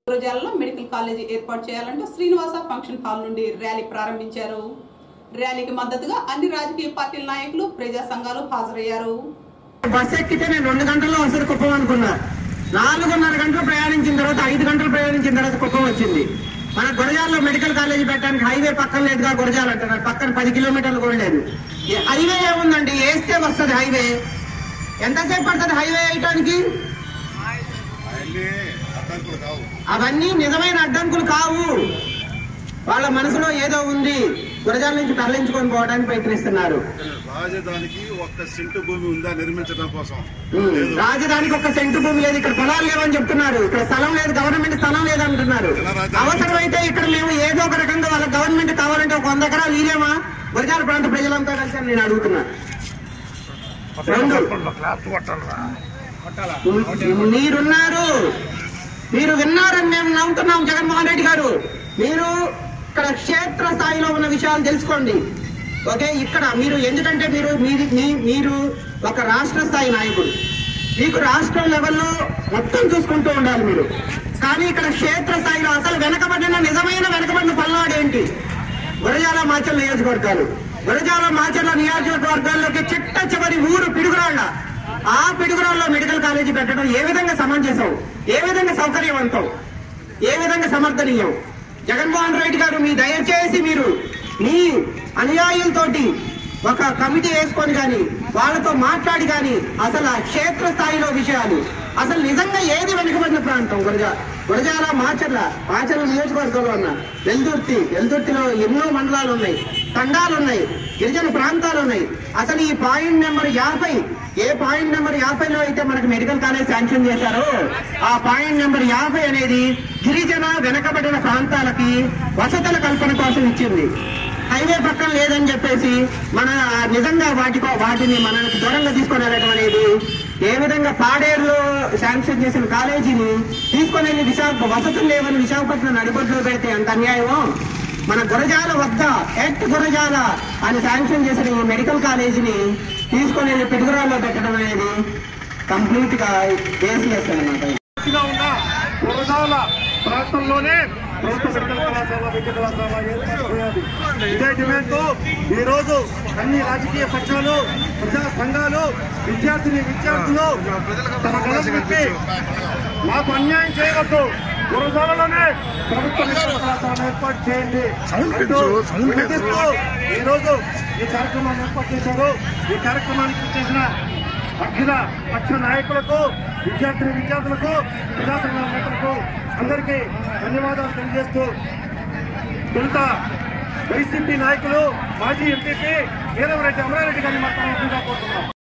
గురజాలలో medical college ఏర్పాటు చేయాలంటూ Srinivasa function hall నుండి ర్యాలీ ప్రారంభించారు ర్యాలీకి మద్దతుగా అన్ని రాజకీయ పార్టీల నాయకులు ప్రజా సంఘాలు హాజరయ్యారు బస్ ఎక్కితే నేను రెండు గంటల్లో వస్తుంది కుప్పం అనుకున్నా నాలుగున్నర గంటలు ప్రయాణించిన తర్వాత ఐదు గంటలు ప్రయాణించిన తర్వాత కుప్పం వచ్చింది మన గురజాలలో మెడికల్ కాలేజీ పెట్టడానికి హైవే పక్కన లేదుగా గురజాల అంటున్నారు పక్కన పది కిలోమీటర్లు కూడా లేదు ఏ- హైవే ఏముందండి వేస్తే వస్తుంది హైవే ఎంతసేపు పడుతుంది హైవే వేయటానికి అవన్నీ అడ్డంకులు కావు అవన్నీ నిజమైన అడ్డంకులు కావు వాళ్ళ మనసులో ఏదో ఉంది గురజాల నుంచి తరలించుకొని పోవడానికి ప్రయత్నిస్తున్నారు రాజధానికి ఒక్క సెంటు భూమి ఉందా నిర్మించడం కోసం ఉమ్, లేదు రాజధానికి ఒక సెంటు భూమి లేదు ఇక్కడ పొలాలు లేవని చెప్తున్నారు ఇక్కడ స్థలం లేదు గవర్నమెంట్ స్థలం లేదు అంటున్నారు ఎలా రాజధాని? అవసరమైతే ఇక్కడ మేము ఏదో ఒక రకంగా వాళ్ళ గవర్నమెంట్ కావాలంటే ఒక వంద ఎకరాలు ఇలేమా గురజాల ప్రాంత ప్రజలంతా కలిసి అని నేను అడుగుతున్నా రెండు మీరున్నారు మీరు విన్నారని మేము నమ్ముతున్నాం జగన్మోహన్ రెడ్డి గారు మీరు ఇక్కడ క్షేత్ర స్థాయిలో ఉన్న విషయాలు తెలుసుకోండి ఓకే ఇక్కడ మీరు ఎందుకంటే మీరు మీది మీ- మీరు ఒక రాష్ట్ర స్థాయి నాయకుడు మీకు రాష్ట్రం లెవెల్లో మొత్తం చూసుకుంటూ ఉండాలి మీరు కానీ ఇక్కడ క్షేత్ర స్థాయిలో అసలు వెనకబడిన నిజమైన వెనకబడిన పల్నాడు ఏంటి గురజాల మాచర్ల నియోజకవర్గాలు గురజాల మాచర్ల నియోజకవర్గాల్లోకి చిట్ట చివరి ఊరు పిడుగురాళ్ళ ఆ పిడుగురాళ్ళలో మెడికల్ కాలేజీ పెట్టడం ఏ విధంగా సమంజసం ఏ విధంగా సౌకర్యవంతం ఏ విధంగా సమర్థనీయం జగన్మోహన్ రెడ్డి గారు మీ దయచేసి మీరు మీ అనుయాయులతోటి ఒక కమిటీ వేసుకొని కానీ వాళ్ళతో మాట్లాడి కానీ అసలు ఆ క్షేత్ర స్థాయిలో విషయాలు అసలు నిజంగా ఏది వెనుకబడిన ప్రాంతం గురజా గురజాల మాచర్ల మాచర్ల నియోజకవర్గంలో ఉన్న వెల్దుర్తి వెల్దుర్తిలో ఎన్నో మండలాలు ఉన్నాయి తండాలు ఉన్నాయి గిరిజన ప్రాంతాలు ఉన్నాయి అసలు ఈ పాయింట్ నెంబర్ యాభై ఏ పాయింట్ నెంబర్ యాభైలో అయితే మనకు మెడికల్ కాలేజ్ శాంక్షన్ చేశారో ఆ పాయింట్ నెంబర్ యాభై అనేది గిరిజన వెనకబడిన ప్రాంతాలకి వసతుల కల్పన కోసం ఇచ్చింది హైవే పక్కన లేదని చెప్పేసి మన నిజంగా వాటికో వాటిని మనకి దూరంగా తీసుకొని వెళ్ళడం అనేది ఏ విధంగా పాడేరులో శాంక్షన్ చేసిన కాలేజీని తీసుకొని వెళ్ళి విశాఖ వసతులు లేవని విశాఖపట్నం నడిబొడ్లో పెడితే ఎంత అన్యాయమో మన గురజాల వద్ద ఎట్ గురజాల అని శాంక్షన్ చేసిన ఈ మెడికల్ కాలేజీని తీసుకొని వెళ్ళి పిడుగురాల్లో పెట్టడం అనేది కంప్లీట్ గా బేస్లెస్ అనమాట పూర్తిగా ఉన్న గురజాల ప్రాంతంలోనే ప్రభుత్వ మెడికల్ కళాశాల వైద్య కళాశాల ఏర్పాటు చేయాలి ఇదే డిమాండ్తో ఈ రోజు అన్ని రాజకీయ పక్షాలు ప్రజా సంఘాలు విద్యార్థిని విద్యార్థులు తమ గలం పెట్టి మాకు అన్యాయం చేయవద్దు గురజాలలోనే ప్రభుత్వ మెడికల్ కళాశాల ఏర్పాటు చేయండి అంటూ వినిపిస్తూ ఈ రోజు ఈ కార్యక్రమాన్ని ఏర్పాటు చేశారు ఈ కార్యక్రమానికి చేసిన అఖిల పక్ష నాయకులకు విద్యార్థి విద్యార్థులకు ప్రజా సంఘాల నేతలకు అందరికీ ధన్యవాదాలు తెలియజేస్తూ తొలుత వైసీపీ నాయకులు మాజీ ఎంపీపీ వీరవరెడ్డి అమరారెడ్డి గారిని మాట్లాడాల్సిందిగా కోరుతున్నాం